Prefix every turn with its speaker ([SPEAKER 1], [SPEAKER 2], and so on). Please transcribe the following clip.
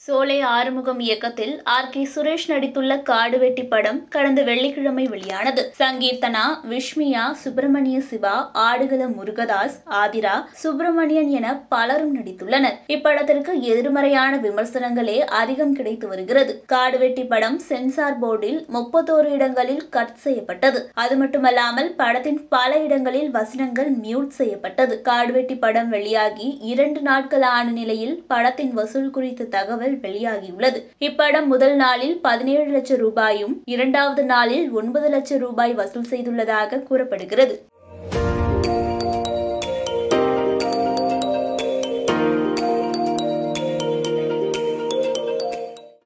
[SPEAKER 1] சோலை ஆறுமுகம் இயக்கத்தில் R K Suresh நடித்துள்ள காடுவெட்டி படம் கடந்த வெள்ளிக்கிழமை வெளியானது சங்கீர்த்தனா விஷ்மியா சுப்பிரமணிய சிவா ஆடுகள முருகதாஸ் ஆதிரா சுப்பிரமணியன் என பலரும் நடித்துள்ளனர் இப்படத்திற்கு எதிர்மறையான விமர்சனங்களே அதிகம் கிடைத்து வருகிறது காடுவெட்டி படம் சென்சார் போர்டில் முப்பத்தோரு இடங்களில் கட் செய்யப்பட்டது அது மட்டுமல்லாமல் படத்தின் பல இடங்களில் வசனங்கள் மியூட் செய்யப்பட்டது காடுவெட்டி படம் வெளியாகி இரண்டு நாட்கள் ஆன நிலையில் படத்தின் வசூல் குறித்த தகவல் வெளியாகியுள்ளது இப்படம் முதல் நாளில் பதினேழு லட்சம் ரூபாயும் இரண்டாவது நாளில் ஒன்பது லட்சம் ரூபாய் வசூல் செய்துள்ளதாக கூறப்படுகிறது